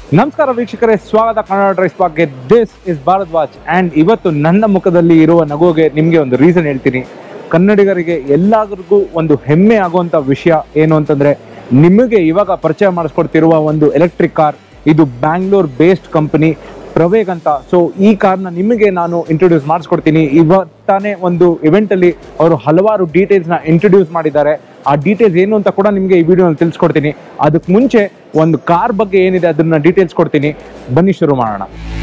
ನಮಸ್ಕಾರ ವೀಕ್ಷಕರೇ ಸ್ವಾಗತ ಕನ್ನಡ ಡ್ರೈಸ್ ಪಾಕ್ಗೆ this is Bharat watch and ಇವತ್ತು ನನ್ನ ಮುಖದಲ್ಲಿ ಇರುವ ನಗುವಿಗೆ ನಿಮಗೆ ಒಂದು ರೀಸನ್ ಹೇಳ್ತೀನಿ ಕನ್ನಡಿಗರಿಗೆ ಎಲ್ಲರಿಗೂ ಒಂದು ಹೆಮ್ಮೆ ಆಗುವಂಥ ವಿಷಯ ಏನು ಅಂತಂದ್ರೆ ನಿಮಗೆ ಇವಾಗ ಪರಿಚಯ ಮಾಡಿಸ್ಕೊಡ್ತಿರುವ ಒಂದು ಎಲೆಕ್ಟ್ರಿಕ್ ಕಾರ್ ಇದು ಬ್ಯಾಂಗ್ಳೂರ್ ಬೇಸ್ಡ್ ಕಂಪನಿ ಪ್ರವೇಗ್ ಅಂತ ಸೊ ಈ ಕಾರ್ನ ನಿಮಗೆ ನಾನು ಇಂಟ್ರೊಡ್ಯೂಸ್ ಮಾಡಿಸ್ಕೊಡ್ತೀನಿ ಇವತ್ತಾನೆ ಒಂದು event ಅಲ್ಲಿ ಅವರು ಹಲವಾರು ಡೀಟೇಲ್ಸ್ನ ಇಂಟ್ರೊಡ್ಯೂಸ್ ಮಾಡಿದ್ದಾರೆ ಆ ಡೀಟೇಲ್ಸ್ ಏನು ಅಂತ ಕೂಡ ನಿಮಗೆ ಈ ವಿಡಿಯೋನಲ್ಲಿ ತಿಳಿಸ್ಕೊಡ್ತೀನಿ ಅದಕ್ಕೆ ಮುಂಚೆ ಒಂದು ಕಾರ್ ಬಗ್ಗೆ ಏನಿದೆ ಅದನ್ನ ಡೀಟೇಲ್ಸ್ ಕೊಡ್ತೀನಿ ಬನ್ನಿ ಶುರು ಮಾಡೋಣ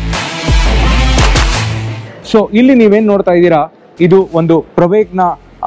ಸೊ ಇಲ್ಲಿ ನೀವೇನು ನೋಡ್ತಾ ಇದ್ದೀರಾ ಇದು ಒಂದು ಪ್ರವೇಗ್ನ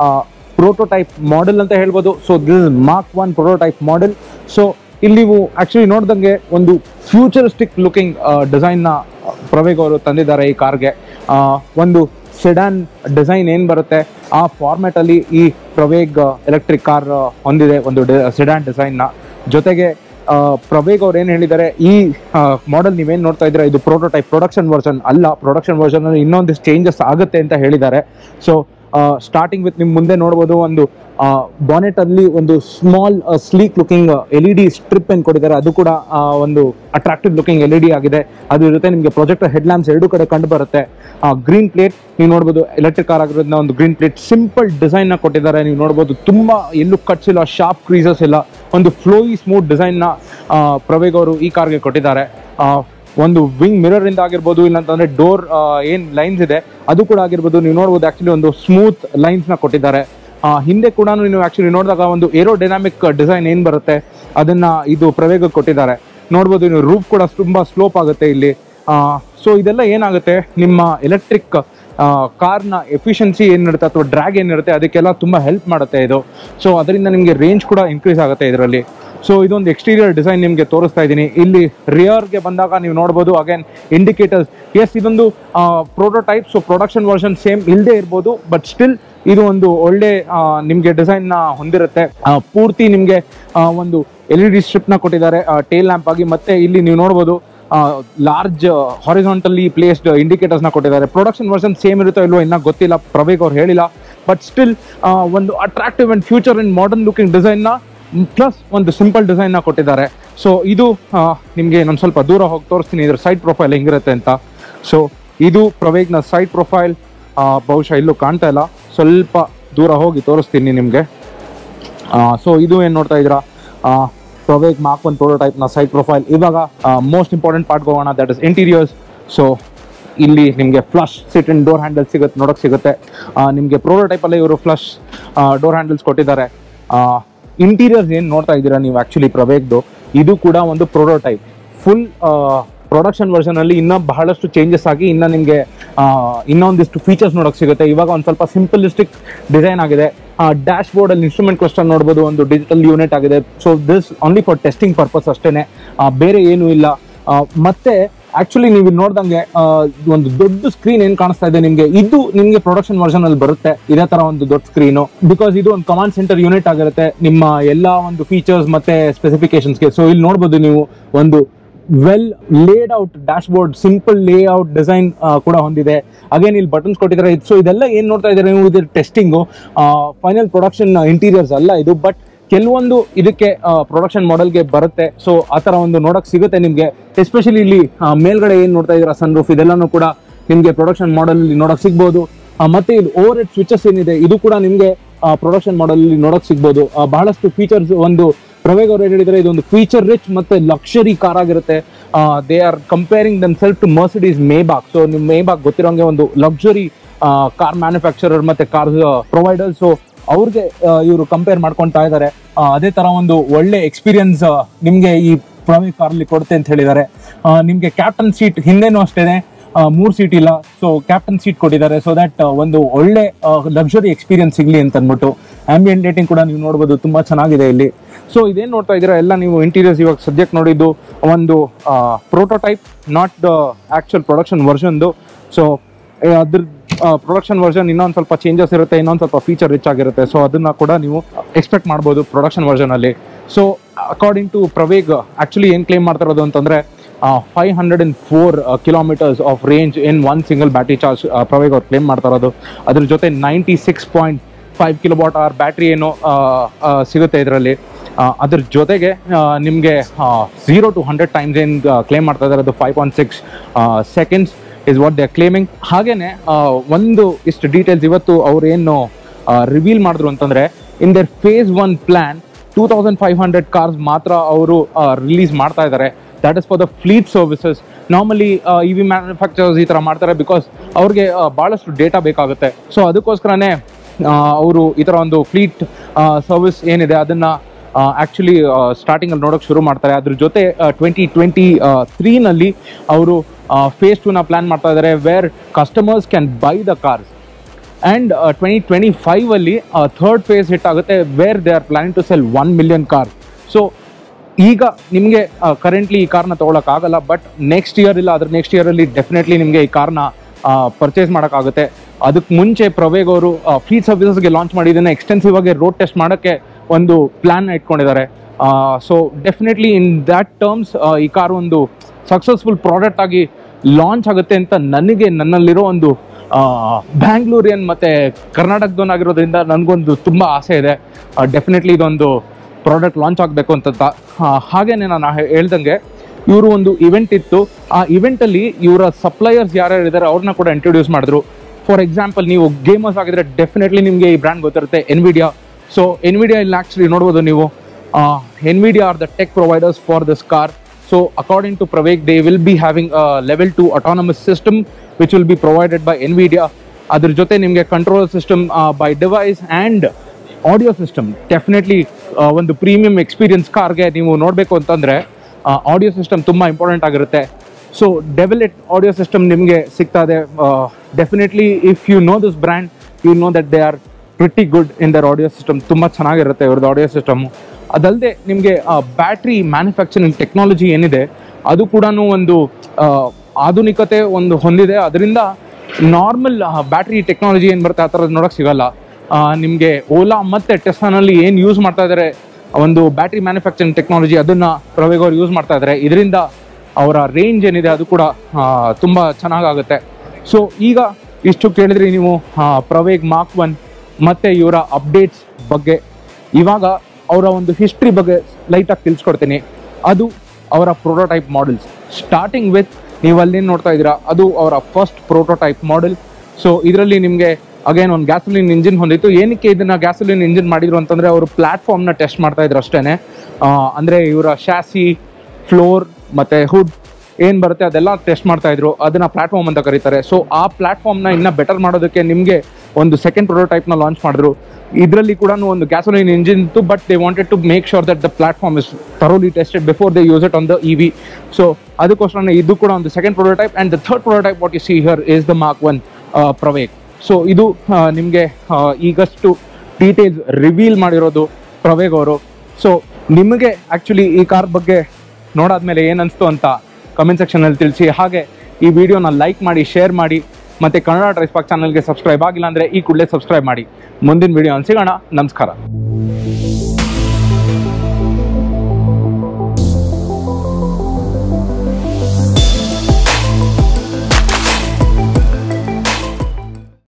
ಪ್ರೋಟೋಟೈಪ್ ಮಾಡೆಲ್ ಅಂತ ಹೇಳ್ಬೋದು so this is mark one prototype model so ಇಲ್ಲಿ ನೀವು ಆಕ್ಚುಲಿ ನೋಡ್ದಂಗೆ ಒಂದು ಫ್ಯೂಚರಿಸ್ಟಿಕ್ ಲುಕಿಂಗ್ ಡಿಸೈನ್ನ ಪ್ರವೇಗ್ ಅವರು ತಂದಿದ್ದಾರೆ ಈ ಕಾರ್ಗೆ ಒಂದು ಸೆಡಾನ್ ಡಿಸೈನ್ ಏನು ಬರುತ್ತೆ ಆ ಫಾರ್ಮ್ಯಾಟಲ್ಲಿ ಈ ಪ್ರವೇಗ್ ಎಲೆಕ್ಟ್ರಿಕ್ ಕಾರ್ ಹೊಂದಿದೆ ಒಂದು ಸೆಡಾನ್ ಡಿಸೈನ್ನ ಜೊತೆಗೆ ಆ, ಪ್ರವೇಗ್ ಅವ್ರು ಏನು ಹೇಳಿದ್ದಾರೆ ಈ ಮಾಡೆಲ್ ನೀವೇನು ನೋಡ್ತಾ ಇದ್ದೀರಾ ಇದು ಪ್ರೋಟೋಟೈಪ್ ಪ್ರೊಡಕ್ಷನ್ ವರ್ಷನ್ ಅಲ್ಲ ಪ್ರೊಡಕ್ಷನ್ ವರ್ಷನ್ ಇನ್ನೊಂದಿಷ್ಟು ಚೇಂಜಸ್ ಆಗುತ್ತೆ ಅಂತ ಹೇಳಿದ್ದಾರೆ ಸೊ ಸ್ಟಾರ್ಟಿಂಗ್ ವಿತ್ ನಿಮ್ ಮುಂದೆ ನೋಡ್ಬೋದು ಒಂದು ಬಾನೆಟ್ ಅಲ್ಲಿ ಒಂದು small sleek looking L E D strip ಏನು ಕೊಟ್ಟಿದ್ದಾರೆ ಅದು ಕೂಡ ಆ, ಒಂದು attractive looking L E D ಆಗಿದೆ ಅದ್ರ ಜೊತೆ ನಿಮಗೆ ಪ್ರೊಜೆಕ್ಟರ್ ಹೆಡ್ ಲ್ಯಾಂಪ್ಸ್ ಎರಡು ಕಡೆ ಕಂಡು ಬರುತ್ತೆ ಗ್ರೀನ್ ಪ್ಲೇಟ್ ನೀವು ನೋಡ್ಬೋದು ಎಲೆಕ್ಟ್ರಿಕ್ ಕಾರ್ ಆಗಿರೋದ್ನ ಒಂದು ಗ್ರೀನ್ ಪ್ಲೇಟ್ ಸಿಂಪಲ್ ಡಿಸೈನ್ ನ ಕೊಟ್ಟಿದ್ದಾರೆ ನೀವು ನೋಡ್ಬೋದು ತುಂಬಾ ಎಲ್ಲೂ ಕಟ್ಸ್ ಇಲ್ಲ ಶಾರ್ಪ್ ಕ್ರೀಸಸ್ ಇಲ್ಲ ಒಂದು ಫ್ಲೋಯಿ ಸ್ಮೂತ್ ಡಿಸೈನ್ ನ ಆ, ಪ್ರವೇಗ್ ಅವರು ಈ ಕಾರ್ಗೆ ಕೊಟ್ಟಿದ್ದಾರೆ ಆ, ಒಂದು ವಿಂಗ್ ಮಿರರ್ ಇಂದ ಆಗಿರ್ಬೋದು ಇಲ್ಲಾಂತಂದ್ರೆ ಡೋರ್ ಏನ್ ಲೈನ್ಸ್ ಇದೆ ಅದು ಕೂಡ ಆಗಿರ್ಬೋದು ನೀವು ನೋಡ್ಬೋದು ಆಕ್ಚುಲಿ ಒಂದು ಸ್ಮೂತ್ ಲೈನ್ಸ್ ನ ಕೊಟ್ಟಿದ್ದಾರೆ ಆ, ಹಿಂದೆ ಕೂಡ ನೀವು ಆಕ್ಚುಲಿ ನೋಡಿದಾಗ ಒಂದು ಏರೋ ಡೈನಾಮಿಕ್ ಡಿಸೈನ್ ಏನ್ ಬರುತ್ತೆ ಅದನ್ನ ಇದು ಪ್ರವೇಗ ಕೊಟ್ಟಿದ್ದಾರೆ ನೋಡ್ಬೋದು ನೀವು ರೂಫ್ ಕೂಡ ತುಂಬಾ ಸ್ಲೋಪ್ ಆಗುತ್ತೆ ಇಲ್ಲಿ ಸೊ ಇದೆಲ್ಲ ಏನಾಗುತ್ತೆ ನಿಮ್ಮ ಎಲೆಕ್ಟ್ರಿಕ್ ಕಾರ್ನ ಎಫಿಷಿಯನ್ಸಿ ಏನಿರುತ್ತೆ ಅಥವಾ ಡ್ರ್ಯಾಗ್ ಏನಿರುತ್ತೆ ಅದಕ್ಕೆಲ್ಲ ತುಂಬ ಹೆಲ್ಪ್ ಮಾಡುತ್ತೆ ಇದು ಸೊ ಅದರಿಂದ ನಿಮಗೆ ರೇಂಜ್ ಕೂಡ ಇನ್ಕ್ರೀಸ್ ಆಗುತ್ತೆ ಇದರಲ್ಲಿ ಸೊ ಇದೊಂದು ಎಕ್ಸ್ಟೀರಿಯರ್ ಡಿಸೈನ್ ನಿಮಗೆ ತೋರಿಸ್ತಾ ಇದ್ದೀನಿ ಇಲ್ಲಿ ರಿಯರ್ಗೆ ಬಂದಾಗ ನೀವು ನೋಡ್ಬೋದು ಅಗೇನ್ ಇಂಡಿಕೇಟರ್ಸ್ ಎಸ್ ಇದೊಂದು prototype so production version same ಇಲ್ಲದೆ ಇರ್ಬೋದು ಬಟ್ ಸ್ಟಿಲ್ ಇದು ಒಂದು ಒಳ್ಳೆ ನಿಮಗೆ ಡಿಸೈನ್ನ ಹೊಂದಿರುತ್ತೆ ಆ, ಪೂರ್ತಿ ನಿಮಗೆ ಒಂದು ಎಲ್ ಇ ಡಿ ಸ್ಟ್ರಿಪ್ನ ಕೊಟ್ಟಿದ್ದಾರೆ ಟೇಲ್ ಲ್ಯಾಂಪ್ ಆಗಿ ಮತ್ತೆ ಇಲ್ಲಿ ನೀವು ನೋಡ್ಬೋದು ಲಾರ್ಜ್ ಹಾರಿಸಾಂಟಲಿ ಪ್ಲೇಸ್ಡ್ ಇಂಡಿಕೇಟರ್ಸ್ ನ ಕೊಟ್ಟಿದ್ದಾರೆ ಪ್ರೊಡಕ್ಷನ್ ವರ್ಷನ್ ಸೇಮ್ ಇರುತ್ತೋ ಇಲ್ವೋ ಇನ್ನೂ ಗೊತ್ತಿಲ್ಲ ಪ್ರವೇಗ್ ಅವ್ರು ಹೇಳಿಲ್ಲ ಬಟ್ ಸ್ಟಿಲ್ ಒಂದು attractive and future and modern looking design ನ ಪ್ಲಸ್ ಒಂದು ಸಿಂಪಲ್ ಡಿಸೈನ್ ನ ಕೊಟ್ಟಿದ್ದಾರೆ ಸೊ ಇದು ನಿಮಗೆ ನಾನು ಸ್ವಲ್ಪ ದೂರ ಹೋಗಿ ತೋರಿಸ್ತೀನಿ ಇದ್ರ ಸೈಡ್ ಪ್ರೊಫೈಲ್ ಹೆಂಗಿರುತ್ತೆ ಅಂತ ಸೊ ಇದು ಪ್ರವೇಗ್ನ ಸೈಡ್ ಪ್ರೊಫೈಲ್ ಬಹುಶಃ ಇಲ್ಲೂ ಕಾಣ್ತಾ ಇಲ್ಲ ಸ್ವಲ್ಪ ದೂರ ಹೋಗಿ ತೋರಿಸ್ತೀನಿ ನಿಮಗೆ ಸೊ ಇದು ಏನು ನೋಡ್ತಾ ಇದ್ದೀರಾ ಪ್ರವೇಗ್ ಮಾರ್ಕ್ ಒನ್ ಪ್ರೋಟೋಟೈಪ್ನ ಸೈಡ್ ಪ್ರೊಫೈಲ್ ಇವಾಗ ಮೋಸ್ಟ್ ಇಂಪಾರ್ಟೆಂಟ್ ಪಾರ್ಟ್ ಹೋಗೋಣ ದಟ್ ಇಸ್ ಇಂಟೀರಿಯರ್ಸ್ ಸೊ ಇಲ್ಲಿ ನಿಮಗೆ flush sit in door handle ಸಿಗುತ್ತೆ ನೋಡೋಕೆ ಸಿಗುತ್ತೆ ನಿಮಗೆ ಪ್ರೋಟೋಟೈಪಲ್ಲೇ ಇವರು ಫ್ಲಶ್ ಡೋರ್ ಹ್ಯಾಂಡಲ್ಸ್ ಕೊಟ್ಟಿದ್ದಾರೆ ಇಂಟೀರಿಯರ್ಸ್ ಏನು ನೋಡ್ತಾ ಇದ್ದೀರಾ ನೀವು ಆ್ಯಕ್ಚುಲಿ ಪ್ರವೇಗ್ದು ಇದು ಕೂಡ ಒಂದು ಪ್ರೋಟೋಟೈಪ್ ಫುಲ್ ಪ್ರೊಡಕ್ಷನ್ ವರ್ಷನ್ ಅಲ್ಲಿ ಇನ್ನೂ ಬಹಳಷ್ಟು ಚೇಂಜಸ್ ಆಗಿ ಇನ್ನ ನಿಮಗೆ ಇನ್ನೊಂದಿಷ್ಟು ಫೀಚರ್ಸ್ ನೋಡಕ್ ಸಿಗುತ್ತೆ ಇವಾಗ ಒಂದು ಸ್ವಲ್ಪ ಸಿಂಪಲಿಸ್ಟಿಕ್ ಡಿಸೈನ್ ಆಗಿದೆ ಡ್ಯಾಶ್ ಬೋರ್ಡ್ ಅಲ್ಲಿ ಇನ್ಸ್ಟ್ರೂಮೆಂಟ್ ಕ್ಲಸ್ಟರ್ ನೋಡ್ಬೋದು ಒಂದು ಡಿಜಿಟಲ್ ಯೂನಿಟ್ ಆಗಿದೆ so this only for testing purpose ಅಷ್ಟೇನೆ ಆ, ಬೇರೆ ಏನೂ ಇಲ್ಲ ಆ, ಮತ್ತೆ ಆಕ್ಚುಲಿ ನೀವು ಇಲ್ಲಿ ನೋಡ್ದಂಗೆ ಆ, ಒಂದು ದೊಡ್ಡ ಸ್ಕ್ರೀನ್ ಏನ್ ಕಾಣಿಸ್ತಾ ಇದೆ ನಿಮ್ಗೆ ಇದು ನಿಮ್ಗೆ ಪ್ರೊಡಕ್ಷನ್ ವರ್ಷನ್ ಅಲ್ಲಿ ಬರುತ್ತೆ ಇದೇ ತರ ಒಂದು ದೊಡ್ಡ ಸ್ಕ್ರೀನು ಬಿಕಾಸ್ ಇದು ಒಂದು ಕಮಾಂಡ್ ಸೆಂಟರ್ ಯೂನಿಟ್ ಆಗಿರುತ್ತೆ ನಿಮ್ಮ ಎಲ್ಲಾ ಒಂದು ಫೀಚರ್ಸ್ ಮತ್ತೆ ಸ್ಪೆಸಿಫಿಕೇಶನ್ಸ್ಗೆ ಸೊ ಇಲ್ಲಿ ನೋಡ್ಬೋದು ನೀವು ಒಂದು well laid out dashboard simple layout design ಕೂಡ ಹೊಂದಿದೆ ಅಗೇನ್ ಇಲ್ಲಿ ಬಟನ್ಸ್ ಕೊಟ್ಟಿದ್ದಾರೆ ಸೊ ಇದೆಲ್ಲ ಏನ್ ನೋಡ್ತಾ ಇದ್ದಾರೆ ನೀವು ಇದು ಟೆಸ್ಟಿಂಗು ಫೈನಲ್ ಪ್ರೊಡಕ್ಷನ್ ಇಂಟೀರಿಯರ್ಸ್ ಅಲ್ಲ ಇದು ಬಟ್ ಕೆಲವೊಂದು ಇದಕ್ಕೆ ಪ್ರೊಡಕ್ಷನ್ ಮಾಡೆಲ್ಗೆ ಬರುತ್ತೆ ಸೊ ಆ ಥರ ಒಂದು ನೋಡಕ್ ಸಿಗುತ್ತೆ ನಿಮಗೆ ಎಸ್ಪೆಷಲಿ ಇಲ್ಲಿ ಆ, ಮೇಲ್ಗಡೆ ಏನು ನೋಡ್ತಾ ಇದ್ದೀರಾ ಸನ್ ರೂಫ್ ಇದೆಲ್ಲನೂ ಕೂಡ ನಿಮಗೆ ಪ್ರೊಡಕ್ಷನ್ ಮಾಡೆಲ್ ನೋಡಕ್ ಸಿಗ್ಬೋದು ಆ, ಮತ್ತೆ ಇಲ್ಲಿ ಓವರ್ ಹೆಡ್ ಸ್ವಿಚಸ್ ಏನಿದೆ ಇದು ಕೂಡ ನಿಮಗೆ ಪ್ರೊಡಕ್ಷನ್ ಮಾಡೆಲ್ ನೋಡಕ್ ಸಿಗ್ಬೋದು ಆ, ಬಹಳಷ್ಟು ಫೀಚರ್ಸ್ ಒಂದು ಪ್ರವೇಗ್ ಅವ್ರು ಏನ್ ಹೇಳಿದ್ರೆ ಇದೊಂದು ಫೀಚರ್ ರಿಚ್ ಮತ್ತೆ ಲಕ್ಷರಿ ಕಾರ್ ಆಗಿರುತ್ತೆ they are comparing them self to Mercedes Maybach so ನಿಮ್ ಮೇಬಾಕ್ ಗೊತ್ತಿರೋಂಗೆ ಒಂದು ಲಕ್ಸುರಿ ಕಾರ್ ಮ್ಯಾನುಫ್ಯಾಕ್ಚರರ್ ಮತ್ತೆ ಕಾರ್ ಪ್ರೊವೈಡರ್ ಸೊ ಅವ್ರಿಗೆ ಇವರು ಕಂಪೇರ್ ಮಾಡ್ಕೊಂತಾ ಇದ್ದಾರೆ ಆ, ಅದೇ ತರ ಒಂದು ಒಳ್ಳೆ ಎಕ್ಸ್ಪೀರಿಯನ್ಸ್ ನಿಮ್ಗೆ ಈ ಪ್ರವೇಗ್ ಕಾರಲ್ಲಿ ಕೊಡುತ್ತೆ ಅಂತ ಹೇಳಿದ್ದಾರೆ ಆ, ನಿಮ್ಗೆ ಕ್ಯಾಪ್ಟನ್ ಸೀಟ್ ಹಿಂದೆನೂ ಅಷ್ಟೇನೆ ಆ, ಮೂರ್ ಸೀಟ್ ಇಲ್ಲ ಸೊ ಕ್ಯಾಪ್ಟನ್ ಸೀಟ್ ಕೊಟ್ಟಿದ್ದಾರೆ ಸೊ ದಟ್ ಒಂದು ಒಳ್ಳೆ ಲಕ್ಸುರಿ ಎಕ್ಸ್ಪೀರಿಯನ್ಸ್ ಸಿಗ್ಲಿ ಅಂತ ಅಂದ್ಬಿಟ್ಟು ಆಂಬಿಯಂಟ್ ಲೈಟಿಂಗ್ ಕೂಡ ನೀವು ನೋಡ್ಬೋದು ತುಂಬಾ ಚೆನ್ನಾಗಿದೆ ಇಲ್ಲಿ ಸೊ ಇದೇನ್ ನೋಡ್ತಾ ಇದ್ದೀರಾ ಎಲ್ಲ ನೀವು ಇಂಟೀರಿಯರ್ಸ್ ಇವಾಗ ಸದ್ಯಕ್ಕೆ ನೋಡಿದ್ದು ಒಂದು prototype not the actual production ವರ್ಷನ್ದು ಸೊ ಅದ್ರ ಪ್ರೊಡಕ್ಷನ್ ವರ್ಷನ್ ಇನ್ನೊಂದು ಸ್ವಲ್ಪ ಚೇಂಜಸ್ ಇರುತ್ತೆ ಇನ್ನೊಂದು ಸ್ವಲ್ಪ ಫೀಚರ್ ರಿಚ್ ಆಗಿರುತ್ತೆ ಸೊ ಅದನ್ನ ಕೂಡ ನೀವು ಎಕ್ಸ್ಪೆಕ್ಟ್ ಮಾಡ್ಬೋದು ಪ್ರೊಡಕ್ಷನ್ ವರ್ಷನ್ ಅಲ್ಲಿ so according to Pravaig actually ಏನ್ ಕ್ಲೇಮ್ ಮಾಡ್ತಾ ಇರೋದು ಅಂತಂದ್ರೆ five hundred and four kilometres of range in one single battery charge Pravaig ಅವ್ರು ಕ್ಲೇಮ್ ಮಾಡ್ತಾ ಇರೋದು ಅದ್ರ ಜೊತೆ ninety six point five kilowatt hour battery ಏನು ಆ, ಆ, ಸಿಗುತ್ತೆ ಇದರಲ್ಲಿ ಅದ್ರ ಜೊತೆಗೆ ನಿಮಗೆ ಝೀರೋ ಟು ಹಂಡ್ರೆಡ್ ಟೈಮ್ಸ್ ಏನು ಕ್ಲೇಮ್ ಮಾಡ್ತಾ ಇದ್ದಾರೆ ಅದು five point six seconds is what they claiming ಹಾಗೇನೆ ಆ, ಒಂದು ಇಷ್ಟು ಡೀಟೇಲ್ಸ್ ಇವತ್ತು ಅವ್ರು ಏನು ರಿವೀಲ್ ಮಾಡಿದ್ರು ಅಂತಂದ್ರೆ in their phase one plan two thousand five hundred cars ಮಾತ್ರ ಅವರು ರಿಲೀಸ್ ಮಾಡ್ತಾ ಇದ್ದಾರೆ that is for the fleet services normally E V manufacturers ಈ ಥರ ಮಾಡ್ತಾರೆ ಬಿಕಾಸ್ ಅವ್ರಿಗೆ ಆ, ಭಾಳಷ್ಟು ಡೇಟಾ ಬೇಕಾಗುತ್ತೆ ಸೊ ಅದಕ್ಕೋಸ್ಕರನೇ ಅವರು ಈ ಥರ ಒಂದು ಫ್ಲೀಟ್ ಸರ್ವಿಸ್ ಏನಿದೆ ಅದನ್ನು ಆ್ಯಕ್ಚುಲಿ ಸ್ಟಾರ್ಟಿಂಗಲ್ಲಿ ನೋಡೋಕೆ ಶುರು ಮಾಡ್ತಾರೆ ಅದ್ರ ಜೊತೆ ಟ್ವೆಂಟಿ ಟ್ವೆಂಟಿ ತ್ರೀನಲ್ಲಿ ಅವರು ಫೇಸ್ ಟೂನ ಪ್ಲ್ಯಾನ್ ಮಾಡ್ತಾ ಇದ್ದಾರೆ where customers can buy the cars and twenty twenty ಫೈವಲ್ಲಿ ಥರ್ಡ್ ಫೇಸ್ ಹಿಟ್ ಆಗುತ್ತೆ where they are planning to sell one million car so ಈಗ ನಿಮಗೆ ಕರೆಂಟ್ಲಿ ಈ ಕಾರ್ನ ತೊಗೊಳಕ್ಕಾಗಲ್ಲ ಬಟ್ ನೆಕ್ಸ್ಟ್ ಇಯರ್ ಇಲ್ಲ ಅದ್ರ ನೆಕ್ಸ್ಟ್ ಇಯರಲ್ಲಿ ಡೆಫಿನೆಟ್ಲಿ ನಿಮಗೆ ಈ ಕಾರ್ನ ಪರ್ಚೇಸ್ ಮಾಡೋಕ್ಕಾಗುತ್ತೆ ಅದಕ್ಕೆ ಮುಂಚೆ ಪ್ರವೇಗ್ ಅವರು ಫ್ಲೀಟ್ ಸರ್ವಿಸಸ್ಗೆ ಲಾಂಚ್ ಮಾಡಿ ಇದನ್ನು ಎಕ್ಸ್ಟೆನ್ಸಿವ್ ಆಗಿ ರೋಡ್ ಟೆಸ್ಟ್ ಮಾಡೋಕ್ಕೆ ಒಂದು ಪ್ಲ್ಯಾನ್ ಇಟ್ಕೊಂಡಿದ್ದಾರೆ so definitely in that terms ಈ ಕಾರ್ ಒಂದು ಸಕ್ಸಸ್ಫುಲ್ ಪ್ರಾಡಕ್ಟ್ ಆಗಿ ಲಾಂಚ್ ಆಗುತ್ತೆ ಅಂತ ನನಗೆ ನನ್ನಲ್ಲಿರೋ ಒಂದು ಬ್ಯಾಂಗ್ಳೂರಿಯನ್ ಮತ್ತು ಕರ್ನಾಟಕದವನಾಗಿರೋದ್ರಿಂದ ನನಗೊಂದು ತುಂಬ ಆಸೆ ಇದೆ ಡೆಫಿನೆಟ್ಲಿ ಇದೊಂದು ಪ್ರಾಡಕ್ಟ್ ಲಾಂಚ್ ಆಗಬೇಕು ಅಂತ ಹಾಗೇನೆ ನಾನು ಹೇ- ಹೇಳ್ದಂಗೆ ಇವರು ಒಂದು ಇವೆಂಟ್ ಇತ್ತು ಆ ಇವೆಂಟಲ್ಲಿ ಇವರ ಸಪ್ಲೈಯರ್ಸ್ ಯಾರ್ಯಾರು ಇದ್ದಾರೆ ಅವ್ರನ್ನ ಕೂಡ ಇಂಟ್ರೊಡ್ಯೂಸ್ ಮಾಡಿದ್ರು ಫಾರ್ ಎಕ್ಸಾಂಪಲ್ ನೀವು ಗೇಮರ್ಸ್ ಆಗಿದ್ರೆ ಡೆಫಿನೆಟ್ಲಿ ನಿಮಗೆ ಈ ಬ್ರ್ಯಾಂಡ್ ಗೊತ್ತಿರುತ್ತೆ ಎನ್ವಿಡಿಯಾ ಸೊ ಎನ್ವಿಡಿಯಾ ಇಲ್ಲಿ ಆ್ಯಕ್ಚುಲಿ ನೋಡ್ಬೋದು ನೀವು Nvidia are the tech providers for this car so according to Pravaig they will be having level two autonomous system which will be provided by Nvidia ಅದ್ರ ಜೊತೆ ನಿಮಗೆ control system by device and audio system definitely ಒಂದು premium experience ಕಾರ್ಗೆ ನೀವು ನೋಡಬೇಕು ಅಂತಂದರೆ audio system ತುಂಬ important ಆಗಿರುತ್ತೆ ಸೊ ಡೆವಲೆಟ್ ಆಡಿಯೋ ಸಿಸ್ಟಮ್ ನಿಮಗೆ ಸಿಗ್ತಾ ಇದೆ definitely if you know this brand you know that they are pretty good in their audio system ತುಂಬ ಚೆನ್ನಾಗಿರುತ್ತೆ ಇವ್ರದ್ದು ಆಡಿಯೋ ಸಿಸ್ಟಮು ಅದಲ್ಲದೆ ನಿಮಗೆ ಬ್ಯಾಟ್ರಿ ಮ್ಯಾನುಫ್ಯಾಕ್ಚರಿಂಗ್ ಟೆಕ್ನಾಲಜಿ ಏನಿದೆ ಅದು ಕೂಡ ಒಂದು ಆ, ಆಧುನಿಕತೆ ಒಂದು ಹೊಂದಿದೆ ಅದರಿಂದ ನಾರ್ಮಲ್ ಬ್ಯಾಟ್ರಿ ಟೆಕ್ನಾಲಜಿ ಏನು ಬರುತ್ತೆ ಆ ಥರದ್ದು ನೋಡೋಕೆ ಸಿಗಲ್ಲ ನಿಮಗೆ ಓಲಾ ಮತ್ತು ಟೆಸ್ಲಾನಲ್ಲಿ ಏನು ಯೂಸ್ ಮಾಡ್ತಾ ಇದ್ದಾರೆ ಒಂದು ಬ್ಯಾಟ್ರಿ ಮ್ಯಾನುಫ್ಯಾಕ್ಚರಿಂಗ್ ಟೆಕ್ನಾಲಜಿ ಅದನ್ನು ಪ್ರವೇಗ್ ಅವ್ರು ಯೂಸ್ ಮಾಡ್ತಾ ಇದ್ದಾರೆ ಇದರಿಂದ ಅವರ ರೇಂಜ್ ಏನಿದೆ ಅದು ಕೂಡ ತುಂಬ ಚೆನ್ನಾಗಾಗುತ್ತೆ ಸೊ ಈಗ ಇಷ್ಟು ಕೇಳಿದ್ರಿ ನೀವು ಆ, ಪ್ರವೇಗ್ ಮಾರ್ಕ್ ಒನ್ ಮತ್ತು ಇವರ ಅಪ್ಡೇಟ್ಸ್ ಬಗ್ಗೆ ಇವಾಗ ಅವರ ಒಂದು ಹಿಸ್ಟ್ರಿ ಬಗ್ಗೆ ಲೈಟಾಗಿ ತಿಳಿಸ್ಕೊಡ್ತೀನಿ ಅದು ಅವರ ಪ್ರೋಟೋಟೈಪ್ ಮಾಡೆಲ್ಸ್ ಸ್ಟಾರ್ಟಿಂಗ್ ವಿತ್ ನೀವು ಅಲ್ಲಿ ನೋಡ್ತಾ ಇದ್ದೀರಾ ಅದು ಅವರ ಫಸ್ಟ್ ಪ್ರೋಟೋಟೈಪ್ ಮಾಡೆಲ್ ಸೊ ಇದರಲ್ಲಿ ನಿಮಗೆ ಅಗೇನ್ ಒಂದು ಗ್ಯಾಸೋಲಿನ್ ಇಂಜಿನ್ ಹೊಂದಿತ್ತು ಏನಕ್ಕೆ ಇದನ್ನ ಗ್ಯಾಸೋಲಿನ್ ಇಂಜಿನ್ ಮಾಡಿದ್ರು ಅಂತಂದ್ರೆ ಅವರು ಪ್ಲಾಟ್ಫಾರ್ಮ್ನ ಟೆಸ್ಟ್ ಮಾಡ್ತಾ ಇದ್ರು ಅಷ್ಟೇನೆ ಆ, ಅಂದ್ರೆ ಇವರ ಶಾಸಿ ಫ್ಲೋರ್ ಮತ್ತೆ ಹುಡ್ ಏನ್ ಬರುತ್ತೆ ಅದೆಲ್ಲ ಟೆಸ್ಟ್ ಮಾಡ್ತಾ ಇದ್ರು ಅದನ್ನ ಪ್ಲಾಟ್ಫಾರ್ಮ್ ಅಂತ ಕರೀತಾರೆ ಸೊ ಆ ಪ್ಲಾಟ್ಫಾರ್ಮ್ನ ಇನ್ನ ಬೆಟರ್ ಮಾಡೋದಕ್ಕೆ ನಿಮಗೆ ಒಂದು ಸೆಕೆಂಡ್ ಪ್ರೋಟೋಟೈಪ್ನ ಲಾಂಚ್ ಮಾಡಿದ್ರು ಇದರಲ್ಲಿ ಕೂಡ ಒಂದು ಗ್ಯಾಸೋಲಿನ್ ಇಂಜಿನ್ ಇತ್ತು but they wanted to make sure that the platform is thoroughly tested before they use it on the E V so ಅದಕ್ಕೋಸ್ಕರ ಇದು ಕೂಡ ಒಂದು second prototype and the third prototype what you see here is the mark one Pravaig so ಇದು ನಿಮಗೆ ಈಗಷ್ಟು details reveal ಮಾಡಿರೋದು ಪ್ರವೇಗ್ ಅವರು so ನಿಮಗೆ actually ಈ ಕಾರ್ ಬಗ್ಗೆ ನೋಡಾದ್ಮೇಲೆ ಏನು ಅನಿಸ್ತು ಅಂತ ಕಮೆಂಟ್ ಸೆಕ್ಷನಲ್ಲಿ ತಿಳಿಸಿ ಹಾಗೆ ಈ ವಿಡಿಯೋನ ಲೈಕ್ ಮಾಡಿ ಶೇರ್ ಮಾಡಿ ಮತ್ತು ಕನ್ನಡ ಡ್ರೈಸ್ ಪಾಕ್ ಚಾನಲ್ಗೆ ಸಬ್ಸ್ಕ್ರೈಬ್ ಆಗಿಲ್ಲ ಅಂದರೆ ಈ ಕೂಡಲೇ ಸಬ್ಸ್ಕ್ರೈಬ್ ಮಾಡಿ ಮುಂದಿನ ವಿಡಿಯೋ ಸಿಗೋಣ ನಮಸ್ಕಾರ